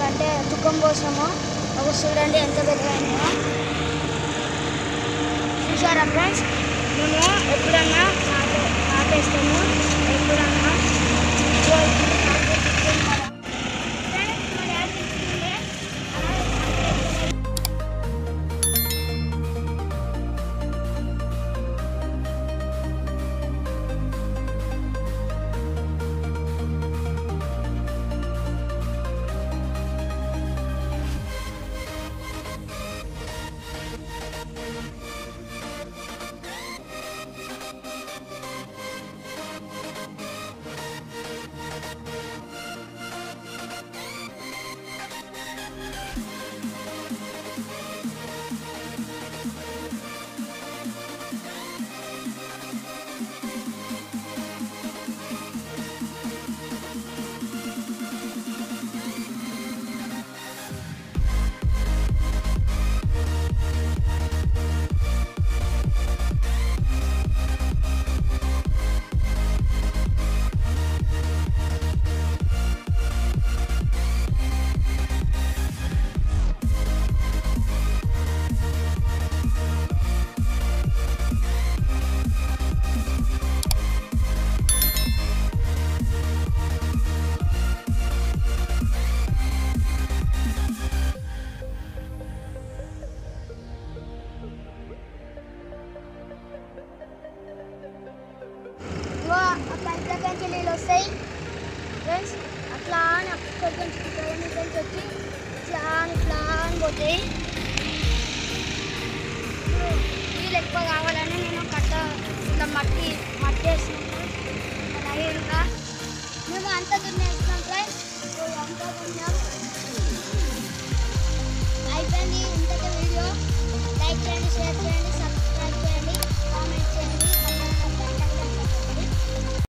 అంటే దుఃఖం కోసము ఒక చూడండి ఎంత పెద్దగా అయిందో చూసారా ఫ్రెండ్స్ మేము ఎప్పుడన్నా నాటే నాటేస్తాము ఎప్పుడన్నా ఇదిగో ఇప్పుడు నాటే తీసుకుంటారా? ఫ్రెండ్స్, మా డాడీ తీసుకుంటే అలా నాటేస్తాము. ఇగో ఆ కంట్లోకి నుంచి నీళ్ళు వస్తాయి ఫ్రెండ్స్ అట్లా అని అక్కడికి నుంచి ఇక్కడ నుంచి వచ్చి ఇట్లా అని ఇట్లా అని పోతాయి ఇప్పుడు నీళ్ళు ఎక్కువ కావాలని నేను కట్ట ఇట్లా మట్టి మట్టి వేసినాము అలాగే ఇంకా మేము అంత దున్నేస్తున్నాం ఫ్రెండ్స్